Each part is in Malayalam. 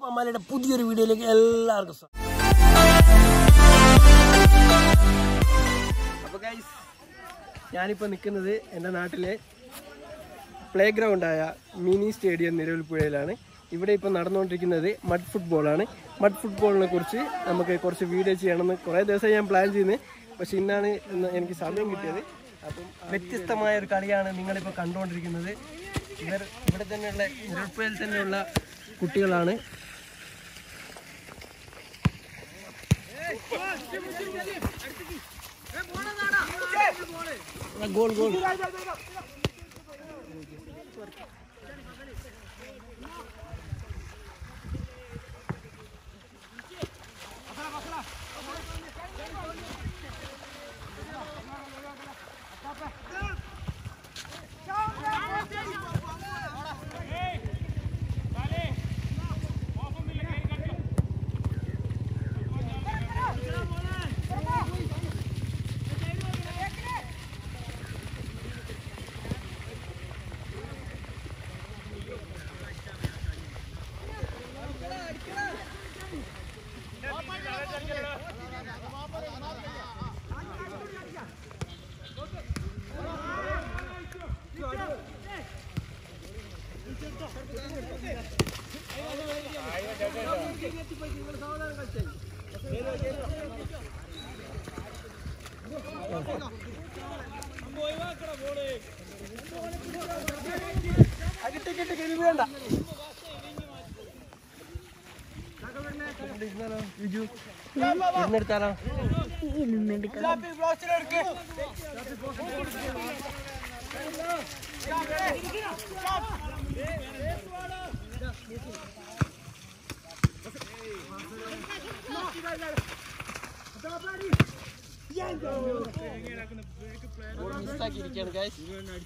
മമ്മാലിയുടെ പുതിയൊരു വീഡിയോയിലേക്ക് എല്ലാവർക്കും സ്വാഗതം അപ്പോൾ ഗൈസ് ഞാനിപ്പോൾ നിൽക്കുന്നത് എൻ്റെ നാട്ടിലെ പ്ലേ ഗ്രൗണ്ടായ മിനി സ്റ്റേഡിയം നിലവിൽപ്പുഴയിലാണ് ഇവിടെ ഇപ്പോൾ നടന്നുകൊണ്ടിരിക്കുന്നത് മഡ് ഫുട്ബോളാണ് മഡ് ഫുട്ബോളിനെ കുറിച്ച് നമുക്ക് കുറച്ച് വീഡിയോ ചെയ്യണമെന്ന് കുറേ ദിവസം ഞാൻ പ്ലാൻ ചെയ്യുന്നത് പക്ഷെ ഇന്നാണ് ഇന്ന് എനിക്ക് സമയം കിട്ടിയത് അപ്പം വ്യത്യസ്തമായ ഒരു കളിയാണ് നിങ്ങളിപ്പോൾ കണ്ടുകൊണ്ടിരിക്കുന്നത് ഇവർ ഇവിടെ തന്നെയുള്ള നിലവിൽപ്പുഴയിൽ തന്നെയുള്ള കുട്ടികളാണ് ഗോൾ ഗോൾ കിട്ടി കിട്ടി കിട്ടി വേണ്ട ഇരുന്നെടുത്താലോ മിസ്സാക്കിയിരിക്കുകയാണ് ഗൈസ്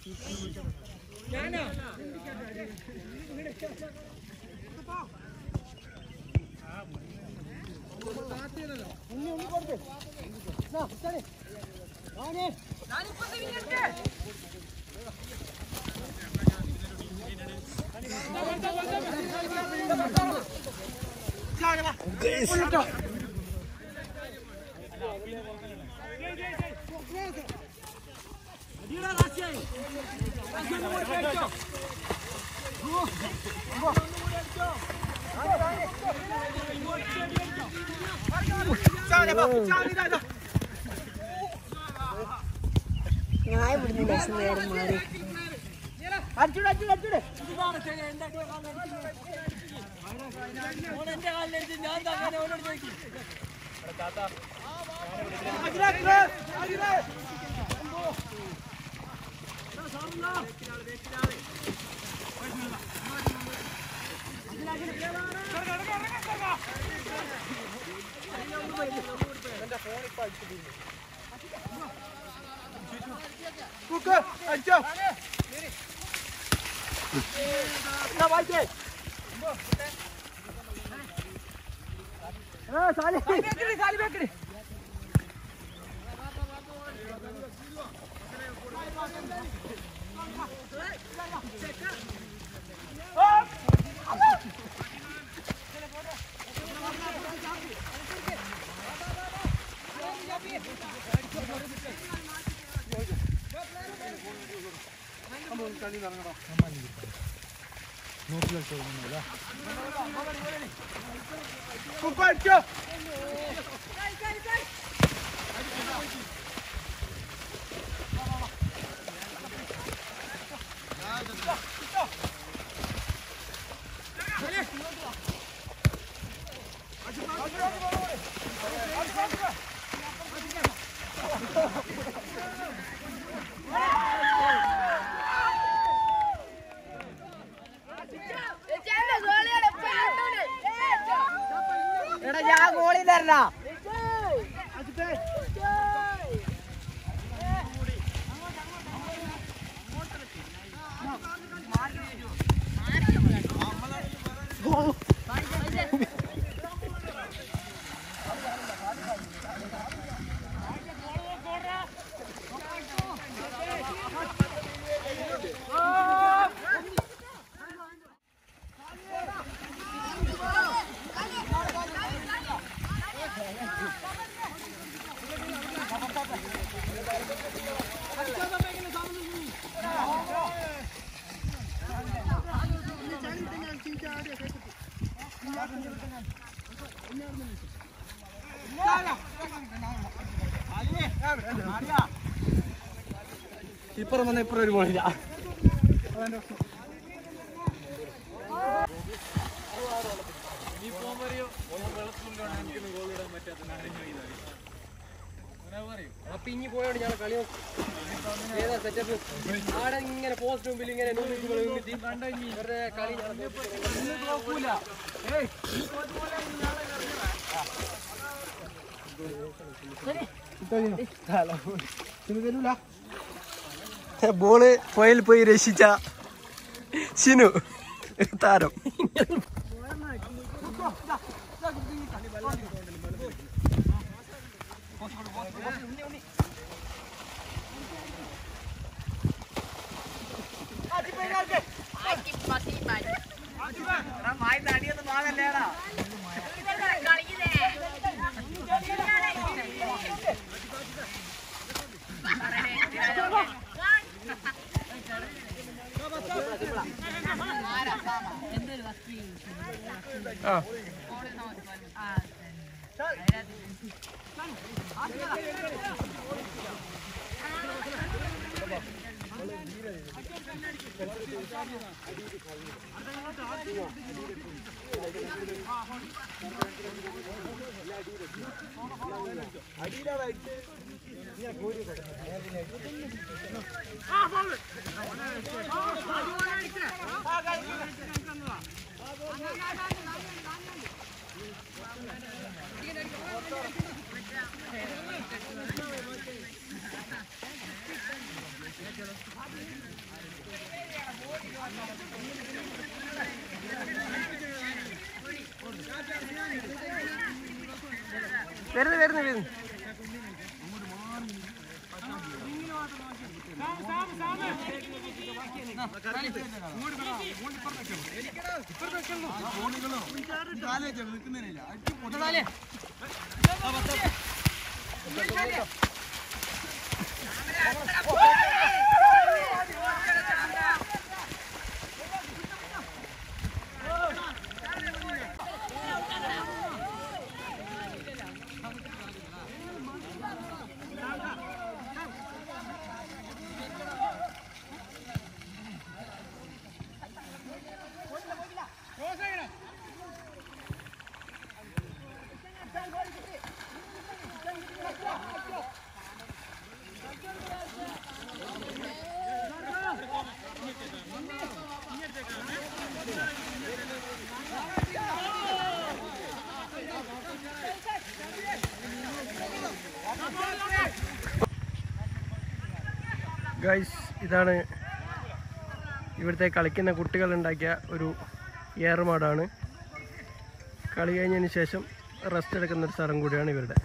ഞാൻ ഇവിടുന്ന് ലേശം നേരം മാറി എടാ ഞാൻ ഗോളി തരണ ആ ഇപ്പുറം വന്ന ഇപ്പുറം ഒരു മോളില്ല അപ്പൊ ഇനി പോയോണ്ട് ഞാൻ കളി നോക്കും. ഏതാ സെറ്റപ്പ് ആടെ ഇങ്ങനെ പോസ്റ്റ് മുമ്പിൽ ഇങ്ങനെ നൂറ്റി വെറുതെ കളി നോക്കൂല ബോള് പോയിൽ പോയി രക്ഷിച്ച ഷിനു താരം മായി തടിയൊന്നും വാങ്ങല്ലേടാ ആ വരുന്നു വരുന്നു വരുന്നു ഗൈസ് ഇതാണ് ഇവിടുത്തെ കളിക്കുന്ന കുട്ടികൾ ഉണ്ടാക്കിയ ഒരു ഏറുമാടാണ് കളി കഴിഞ്ഞതിന് ശേഷം റെസ്റ്റ് എടുക്കുന്ന ഒരു സ്ഥലം കൂടിയാണ് ഇവരുടെ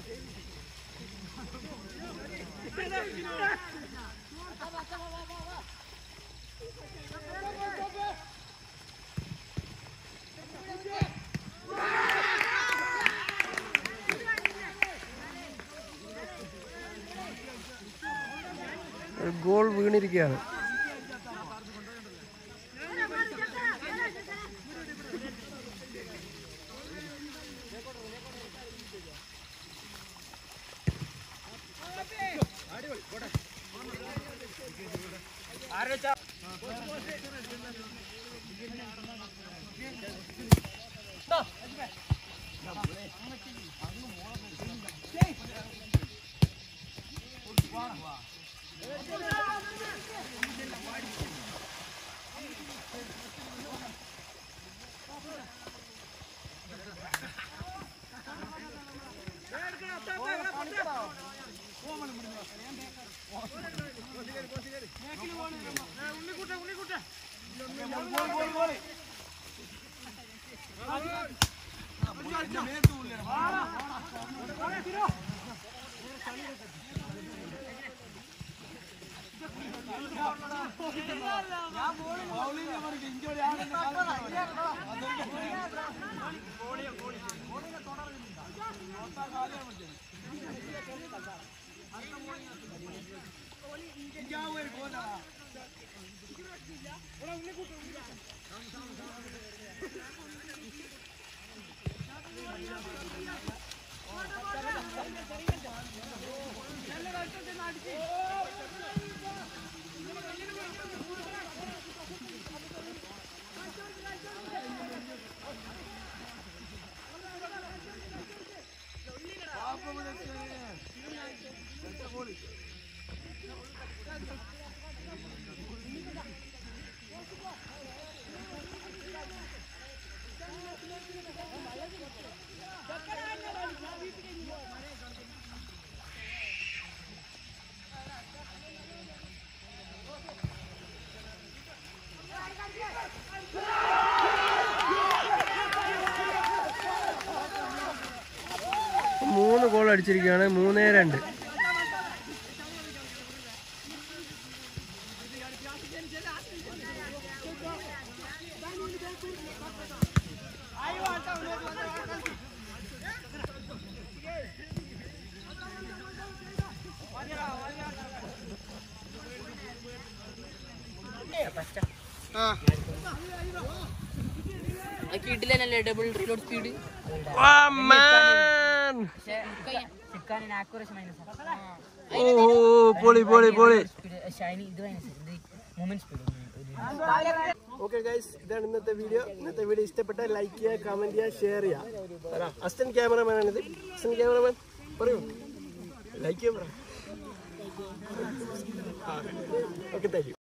ഒരു ഗോൾ വീണിരിക്കുകയാണ് മൂന്ന് ഗോൾ അടിച്ചിരിക്കുകയാണ് മൂന്നേ രണ്ട് കിട്ടില്ലല്ലേ ഡബിൾ റീലോഡ് സ്പീഡ് ചിക്കാനിന് ആക്യുറേഷൻ മൈനസ് ഓ പൊളി പൊളി പൊളി ഷൈനി ഇത് മൈനസ് ഇത് മൂമെന്റ് സ്പീഡ് ഓക്കെ ഗൈസ് ഇതാണ് ഇന്നത്തെ വീഡിയോ ഇന്നത്തെ വീഡിയോ ഇഷ്ടപ്പെട്ട ലൈക്ക് ചെയ്യുക കമന്റ് ചെയ്യുക ഷെയർ ചെയ്യുക അസിസ്റ്റന്റ് ക്യാമറമാൻ ആണിത് അസിസ്റ്റന്റ് ക്യാമറമാൻ പറയൂ ലൈക്ക് ചെയ്യാൻ പറ ഓക്കെ താങ്ക് യു